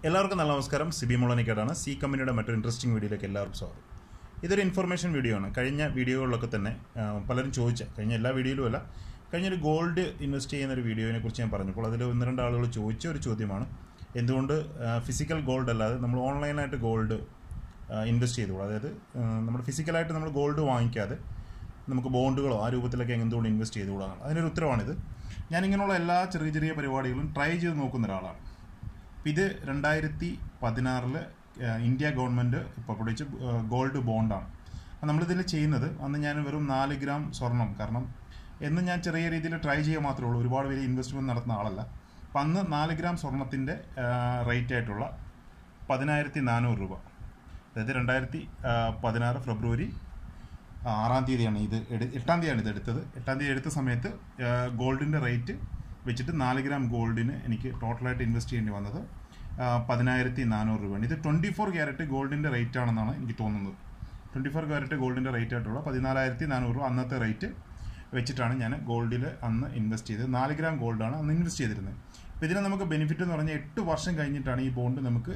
എല്ലാവർക്കും നല്ല നമസ്കാരം സിബി മുളനിക്കാടാണ് സി കമ്പനിയുടെ മറ്റൊരു ഇൻട്രസ്റ്റിംഗ് വീഡിയോയിലേക്ക് എല്ലാവർക്കും സ്വാഗതം ഇതൊരു ഇൻഫർമേഷൻ വീഡിയോ ആണ് കഴിഞ്ഞ വീഡിയോകളിലൊക്കെ തന്നെ ആ, പലരും ചോദിച്ച കഴിഞ്ഞ എല്ലാ വീഡിയോയിലും അല്ല കഴിഞ്ഞൊരു ഗോൾഡ് ഇൻവെസ്റ്റ് ചെയ്യുന്ന ഒരു വീഡിയോനെ കുറിച്ച് ഞാൻ പറഞ്ഞപ്പോൾ അതിൽ ഒന്ന് രണ്ട് ആളുകൾ ചോദിച്ച ഒരു ചോദ്യമാണ് എന്തുകൊണ്ട് ഫിസിക്കൽ ഗോൾഡ് അല്ലാതെ നമ്മൾ ഓൺലൈനായിട്ട് ഗോൾഡ് ഇൻവെസ്റ്റ് ചെയ്തുകൂടാ അതായത് ആ, നമ്മൾ ഫിസിക്കലായിട്ട് നമ്മൾ ഗോൾഡ് വാങ്ങിക്കാതെ നമുക്ക് ബോണ്ടുകളോ ആ രൂപത്തിലൊക്കെ എന്തുകൊണ്ട് ഇൻവെസ്റ്റ് ചെയ്തുകൂടാ അതിനൊരു ഉത്തരവാണിത് ഞാനിങ്ങനെയുള്ള എല്ലാ ചെറിയ ചെറിയ പരിപാടികളും ട്രൈ ചെയ്ത് നോക്കുന്ന ഒരാളാണ് അപ്പം ഇത് രണ്ടായിരത്തി പതിനാറില് ഇന്ത്യ ഗവൺമെൻറ് പുറപ്പെടുവിച്ച ഗോൾഡ് ബോണ്ടാണ് അപ്പം നമ്മളിതിൽ ചെയ്യുന്നത് അന്ന് ഞാൻ വെറും നാല് ഗ്രാം സ്വർണം കാരണം എന്നും ഞാൻ ചെറിയ രീതിയിൽ ട്രൈ ചെയ്യുക മാത്രമേ ഉള്ളൂ ഒരുപാട് വലിയ ഇൻവെസ്റ്റ്മെൻറ്റ് നടത്തുന്ന ആളല്ല അപ്പം അന്ന് നാല് ഗ്രാം സ്വർണത്തിൻ്റെ റേറ്റ് ആയിട്ടുള്ള പതിനായിരത്തി നാനൂറ് രൂപ അതായത് രണ്ടായിരത്തി പതിനാറ് ഫെബ്രുവരി ആറാം തീയതിയാണ് ഇത് എടു എട്ടാം തീയതിയാണ് ഇത് എടുത്തത് എട്ടാം തീയതി എടുത്ത സമയത്ത് ഗോൾഡിൻ്റെ റേറ്റ് വെച്ചിട്ട് നാല് ഗ്രാം ഗോൾഡിന് എനിക്ക് ടോട്ടലായിട്ട് ഇൻവെസ്റ്റ് ചെയ്യേണ്ടി വന്നത് ആ, പതിനായിരത്തി നാനൂറ് രൂപയാണ് ഇത് ട്വൻറ്റി ഫോർ ക്യാരറ്റ് ഗോൾഡിൻ്റെ റേറ്റ് ആണെന്നാണ് എനിക്ക് തോന്നുന്നത് ട്വൻറ്റി ഫോർ ക്യാരറ്റ് ഗോൾഡിൻ്റെ റേറ്റ് ആയിട്ടുള്ള പതിനാലായിരത്തി നാനൂറ് രൂപ അന്നത്തെ റേറ്റ് വെച്ചിട്ടാണ് ഞാൻ ഗോൾഡിൽ അന്ന് ഇൻവെസ്റ്റ് ചെയ്തത് നാല് ഗ്രാം ഗോൾഡാണ് അന്ന് ഇൻവെസ്റ്റ് ചെയ്തിരുന്നത് അപ്പോൾ ഇതിന് നമുക്ക് ബെനിഫിറ്റ് എന്ന് പറഞ്ഞാൽ എട്ട് വർഷം കഴിഞ്ഞിട്ടാണ് ഈ ബോണ്ട് നമുക്ക്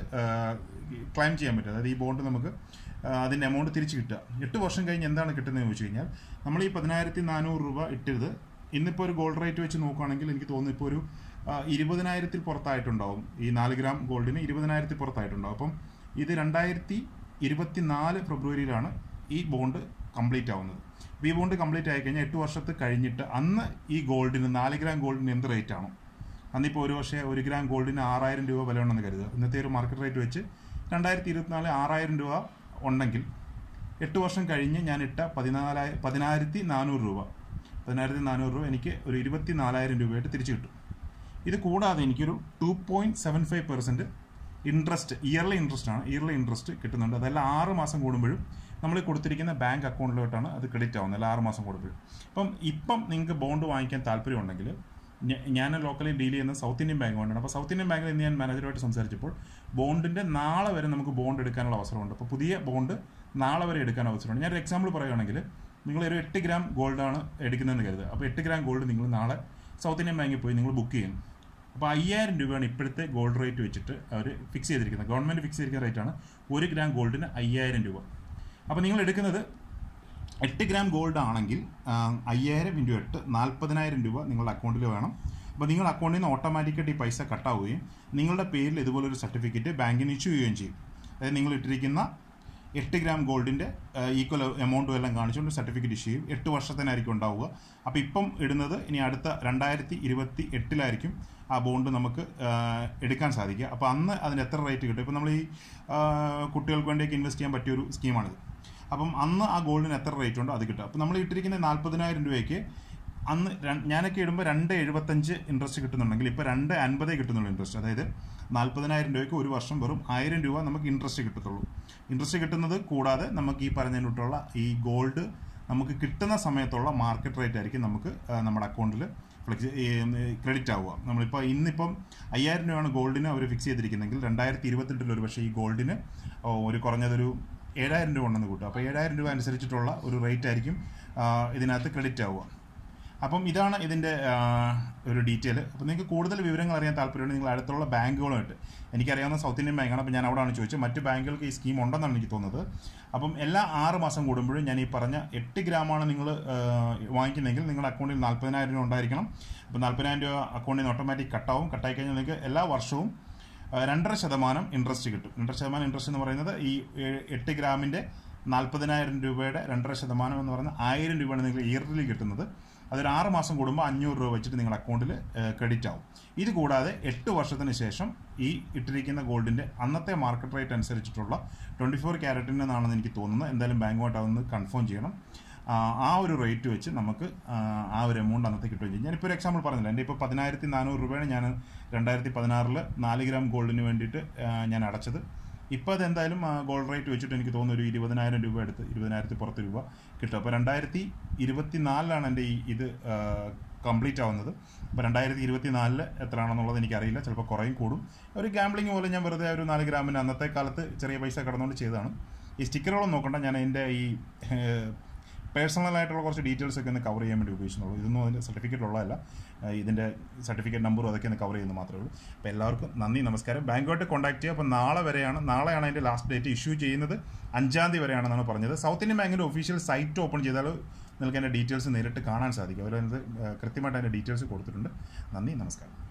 ക്ലൈം ചെയ്യാൻ പറ്റുക അതായത് ഈ ബോണ്ട് നമുക്ക് ആ, അതിൻ്റെ എമൗണ്ട് തിരിച്ച് കിട്ടുക എട്ട് വർഷം കഴിഞ്ഞ് എന്താണ് കിട്ടുന്നത് ചോദിച്ചു കഴിഞ്ഞാൽ നമ്മൾ ഈ പതിനായിരത്തി നാനൂറ് രൂപ ഇട്ടത് ഇന്നിപ്പോൾ ഒരു ഗോൾഡ് റേറ്റ് വെച്ച് നോക്കുകയാണെങ്കിൽ എനിക്ക് തോന്നുന്നു ഇപ്പോൾ ഒരു ആ, ഇരുപതിനായിരത്തിൽ പുറത്തായിട്ടുണ്ടാവും ഈ നാല് ഗ്രാം ഗോൾഡിന് ഇരുപതിനായിരത്തിൽ പുറത്തായിട്ടുണ്ടാവും അപ്പം ഇത് രണ്ടായിരത്തി ഇരുപത്തി നാല് ഫെബ്രുവരിയിലാണ് ഈ ബോണ്ട് കംപ്ലീറ്റ് ആവുന്നത് അപ്പോൾ ഈ ബോണ്ട് കംപ്ലീറ്റ് ആയി കഴിഞ്ഞാൽ എട്ട് വർഷത്ത് കഴിഞ്ഞിട്ട് അന്ന് ഈ ഗോൾഡിന് നാല് ഗ്രാം ഗോൾഡിന് എന്ത് റേറ്റ് ആണോ അന്നിപ്പോൾ ഒരു പക്ഷേ ഒരു ഗ്രാം ഗോൾഡിന് ആറായിരം രൂപ വില ഉണ്ടെന്ന് കരുതുക ഇന്നത്തെ ഒരു മാർക്കറ്റ് റേറ്റ് വെച്ച് രണ്ടായിരത്തി ഇരുപത്തിനാല് ആറായിരം രൂപ ഉണ്ടെങ്കിൽ എട്ട് വർഷം കഴിഞ്ഞ് ഞാൻ ഇട്ട പതിനാലായി പതിനായിരത്തി നാനൂറ് രൂപ പതിനായിരത്തി നാനൂറ് രൂപ എനിക്ക് ഒരു ഇരുപത്തി നാലായിരം രൂപയായിട്ട് തിരിച്ചു കിട്ടും ഇത് കൂടാതെ എനിക്കൊരു two point seven five percent interest yearly interest ആണ് ഇയർലി ഇൻട്രസ്റ്റ് കിട്ടുന്നുണ്ട് അതെല്ലാം ആറ് മാസം കൂടുമ്പോഴും നമ്മൾ കൊടുത്തിരിക്കുന്ന ബാങ്ക് അക്കൗണ്ടിലോട്ടാണ് അത് ക്രെഡിറ്റ് ആവുന്നത് എല്ലാ ആറ് മാസം കൂടുമ്പോഴും അപ്പം ഇപ്പം നിങ്ങൾക്ക് ബോണ്ട് വാങ്ങിക്കാൻ താല്പര്യമുണ്ടെങ്കിൽ ഞ- ഞാൻ ലോക്കലി ഡീൽ ചെയ്യുന്ന സൗത്ത് ഇന്ത്യൻ ബാങ്ക് കൊണ്ടാണ് അപ്പോൾ സൗത്ത് ഇന്ത്യൻ ബാങ്കിൽ ഇന്ന് ഞാൻ മാനേജറുമായിട്ട് സംസാരിച്ചപ്പോൾ ബോണ്ടിൻ്റെ നാളെ വരെ നമുക്ക് ബോണ്ട് എടുക്കാനുള്ള അവസരമുണ്ട് അപ്പോൾ പുതിയ ബോണ്ട് നാളെ വരെ എടുക്കാൻ അവസരമുണ്ട് ഞാൻ ഒരു എക്സാമ്പിൾ പറയുകയാണെങ്കിൽ നിങ്ങൾ ഒരു എട്ട് ഗ്രാം ഗോൾഡാണ് എടുക്കുന്നതെന്ന് കരുതുക അപ്പോൾ എട്ട് ഗ്രാം ഗോൾഡ് നിങ്ങൾ നാളെ സൗത്ത് ഇന്ത്യൻ ബാങ്കിൽ പോയി നിങ്ങൾ ബുക്ക് ചെയ്യും അപ്പോൾ അയ്യായിരം രൂപയാണ് ഇപ്പോഴത്തെ ഗോൾഡ് റേറ്റ് വെച്ചിട്ട് അവർ ഫിക്സ് ചെയ്തിരിക്കുന്നത് ഗവൺമെൻറ് ഫിക്സ് ചെയ്തിരിക്കുന്ന റേറ്റാണ് ഒരു ഗ്രാം ഗോൾഡിന് അയ്യായിരം രൂപ അപ്പോൾ നിങ്ങൾ എടുക്കുന്നത് എട്ട് ഗ്രാം ഗോൾഡ് ആണെങ്കിൽ ആ, അയ്യായിരം ഇൻറ്റു എട്ട് നാൽപ്പതിനായിരം രൂപ നിങ്ങളുടെ അക്കൗണ്ടിൽ വേണം അപ്പോൾ നിങ്ങളുടെ അക്കൗണ്ടിൽ നിന്ന് ഓട്ടോമാറ്റിക്കായിട്ട് ഈ പൈസ കട്ടാവുകയും നിങ്ങളുടെ പേരിൽ ഇതുപോലൊരു സർട്ടിഫിക്കറ്റ് ബാങ്കിന് ഇഷ്യൂ ചെയ്യുകയും ചെയ്യും അതായത് നിങ്ങൾ ഇട്ടിരിക്കുന്ന എട്ട് ഗ്രാം ഗോൾഡിൻ്റെ ഈക്വൽ എമൗണ്ടും എല്ലാം കാണിച്ചുകൊണ്ട് സർട്ടിഫിക്കറ്റ് ഇഷ്യൂ ചെയ്യും എട്ട് വർഷത്തിനായിരിക്കും ഉണ്ടാവുക അപ്പോൾ ഇപ്പം ഇടുന്നത് ഇനി അടുത്ത രണ്ടായിരത്തി ഇരുപത്തി എട്ടിലായിരിക്കും ആ ബോണ്ട് നമുക്ക് ആ, എടുക്കാൻ സാധിക്കുക അപ്പോൾ അന്ന് അതിന് എത്ര റേറ്റ് കിട്ടും ഇപ്പോൾ നമ്മൾ ഈ ആ, കുട്ടികൾക്ക് വേണ്ടിയൊക്കെ ഇൻവെസ്റ്റ് ചെയ്യാൻ പറ്റിയൊരു സ്കീമാണിത് അപ്പം അന്ന് ആ ഗോൾഡിന് എത്ര റേറ്റ് ഉണ്ടോ അത് കിട്ടും അപ്പോൾ നമ്മൾ ഇട്ടിരിക്കുന്ന നാൽപ്പതിനായിരം രൂപയ്ക്ക് അന്ന് ര- ഞാനൊക്കെ ഇടുമ്പോൾ രണ്ട് എഴുപത്തഞ്ച് ഇൻട്രസ്റ്റ് കിട്ടുന്നുണ്ടെങ്കിൽ ഇപ്പോൾ രണ്ട് അൻപതേ കിട്ടുന്നുള്ളൂ ഇൻട്രസ്റ്റ് അതായത് നാൽപ്പതിനായിരം രൂപയ്ക്ക് ഒരു വർഷം വെറും ആയിരം രൂപ നമുക്ക് ഇൻട്രസ്റ്റ് കിട്ടത്തുള്ളൂ ഇൻട്രസ്റ്റ് കിട്ടുന്നത് കൂടാതെ നമുക്ക് ഈ പറഞ്ഞതിനുള്ള ഈ ഗോൾഡ് നമുക്ക് കിട്ടുന്ന സമയത്തുള്ള മാർക്കറ്റ് റേറ്റ് ആയിരിക്കും നമുക്ക് ആ, നമ്മുടെ അക്കൗണ്ടിൽ ഫ്ലെക്സ് ക്രെഡിറ്റ് ആവുക നമ്മളിപ്പോൾ ഇന്നിപ്പം അയ്യായിരം രൂപയാണ് ഗോൾഡിന് അവർ ഫിക്സ് ചെയ്തിരിക്കുന്നെങ്കിൽ രണ്ടായിരത്തി ഇരുപത്തെട്ടിൽ ഒരു പക്ഷേ ഈ ഗോൾഡിന് ഓ, ഒരു കുറഞ്ഞതൊരു ഏഴായിരം രൂപ ഉണ്ടെന്ന് കൂട്ടും അപ്പോൾ ഏഴായിരം രൂപ അനുസരിച്ചിട്ടുള്ള ഒരു റേറ്റ് ആയിരിക്കും ആ, ഇതിനകത്ത് ക്രെഡിറ്റ് ആവുക അപ്പം ഇതാണ് ഇതിൻ്റെ ആ, ഒരു ഡീറ്റെയിൽ അപ്പോൾ നിങ്ങൾക്ക് കൂടുതൽ വിവരങ്ങൾ അറിയാൻ താല്പര്യമുണ്ടെങ്കിൽ നിങ്ങൾ അടുത്തുള്ള ബാങ്കുകളുമായിട്ട് എനിക്കറിയാവുന്ന സൗത്ത് ഇന്ത്യൻ ബാങ്കാണ് അപ്പോൾ ഞാൻ അവിടെയാണ് ചോദിച്ചത് മറ്റ് ബാങ്കുകൾക്ക് ഈ സ്കീം ഉണ്ടെന്നാണ് എനിക്ക് തോന്നുന്നത് അപ്പം എല്ലാ ആറ് മാസം കൂടുമ്പോഴും ഞാൻ ഈ പറഞ്ഞ എട്ട് ഗ്രാമാണ് നിങ്ങൾ വാങ്ങിക്കുന്നതെങ്കിൽ നിങ്ങളുടെ അക്കൗണ്ടിൽ നാൽപ്പതിനായിരം രൂപ ഉണ്ടായിരിക്കണം അപ്പോൾ നാൽപ്പതിനായിരം രൂപ അക്കൗണ്ടിൽ നിന്ന് ഓട്ടോമാറ്റിക് കട്ടാവും കട്ടായി കഴിഞ്ഞാൽ നിങ്ങൾക്ക് എല്ലാ വർഷവും ആ, രണ്ടര ശതമാനം ഇൻട്രസ്റ്റ് കിട്ടും രണ്ടര ശതമാനം ഇൻട്രസ്റ്റ് എന്ന് പറയുന്നത് ഈ ഏ- എട്ട് ഗ്രാമിൻ്റെ നാൽപ്പതിനായിരം രൂപയുടെ രണ്ടര ശതമാനം എന്ന് പറയുന്നത് ആയിരം രൂപയാണ് നിങ്ങൾ ഇയർലി കിട്ടുന്നത് അതൊരു ആറ് മാസം കൂടുമ്പോൾ അഞ്ഞൂറ് രൂപ വെച്ചിട്ട് നിങ്ങളുടെ അക്കൗണ്ടിൽ ക്രെഡിറ്റ് ആവും ഇത് കൂടാതെ എട്ട് വർഷത്തിന് ശേഷം ഈ ഇട്ടിരിക്കുന്ന ഗോൾഡിൻ്റെ അന്നത്തെ മാർക്കറ്റ് റേറ്റ് അനുസരിച്ചിട്ടുള്ള ട്വൻറ്റി ഫോർ ക്യാരറ്റിൻ്റെതാണെന്ന് എനിക്ക് തോന്നുന്നത് എന്തായാലും ബാങ്കുമായിട്ട് അതൊന്ന് കൺഫേം ചെയ്യണം ആ, ആ ഒരു റേറ്റ് വെച്ച് നമുക്ക് ആ, ആ ഒരു എമൗണ്ട് അന്നത്തെ കിട്ടുകയും ചെയ്യും ഞാനിപ്പോൾ ഒരു എക്സാമ്പിൾ പറഞ്ഞില്ല എൻ്റെ ഇപ്പോൾ പതിനായിരത്തി നാനൂറ് രൂപയാണ് ഞാൻ രണ്ടായിരത്തി പതിനാറിൽ നാല് ഗ്രാം ഗോൾഡിന് വേണ്ടിയിട്ട് ആ, ഞാൻ അടച്ചത് ഇപ്പോൾ അത് എന്തായാലും ഗോൾഡ് റേറ്റ് വെച്ചിട്ട് എനിക്ക് തോന്നുന്നു ഒരു ഇരുപതിനായിരം രൂപ എടുത്ത് ഇരുപതിനായിരത്തി പുറത്ത് രൂപ കിട്ടും അപ്പോൾ രണ്ടായിരത്തി ഇരുപത്തി നാലിലാണ് എൻ്റെ ഈ ഇത് കംപ്ലീറ്റ് ആവുന്നത് അപ്പോൾ രണ്ടായിരത്തി ഇരുപത്തി നാലില് എത്രയാണെന്നുള്ളത് എനിക്കറിയില്ല ചിലപ്പോൾ കുറയും കൂടും ഒരു ഗാംബ്ലിംഗ് പോലെ ഞാൻ വെറുതെ ഒരു നാല് ഗ്രാമിന് അന്നത്തെ കാലത്ത് ചെറിയ പൈസ കടന്നുകൊണ്ട് ചെയ്തതാണ് ഈ സ്റ്റിക്കറുകളൊന്നും നോക്കണ്ട ഞാൻ എൻ്റെ ഈ പേഴ്സണൽ ആയിട്ടുള്ള കുറച്ച് ഡീറ്റെയിൽസ് ഒക്കെ ഒന്ന് കവർ ചെയ്യാൻ വേണ്ടി ഉപയോഗിച്ചുള്ളൂ ഇതൊന്നും അതിൻ്റെ സർട്ടിഫിക്കറ്റ് ഉള്ളതല്ല ആ, ഇതിൻ്റെ സർട്ടിഫിക്കറ്റ് നമ്പറും അതൊക്കെ ഒന്ന് കവർ ചെയ്യുന്നത് മാത്രമേ ഉള്ളൂ അപ്പോൾ എല്ലാവർക്കും നന്ദി നമസ്കാരം ബാങ്കുമായിട്ട് കോൺടാക്ട് ചെയ്യുക അപ്പോൾ നാളെ വരെയാണ് നാളെയാണ് അതിൻ്റെ ലാസ്റ്റ് ഡേറ്റ് ഇഷ്യൂ ചെയ്യുന്നത് അഞ്ചാം തീയതി വരെയാണെന്നാണ് പറഞ്ഞത് സൗത്ത് ഇന്ത്യൻ ബാങ്കിൻ്റെ ഒഫീഷ്യൽ സൈറ്റ് ഓപ്പൺ ചെയ്താൽ നിങ്ങൾക്ക് അതിൻ്റെ ഡീറ്റെയിൽസ് നേരിട്ട് കാണാൻ സാധിക്കും അവരത് കൃത്യമായിട്ട് അതിൻ്റെ ഡീറ്റെയിൽസ് കൊടുത്തിട്ടുണ്ട് നന്ദി നമസ്കാരം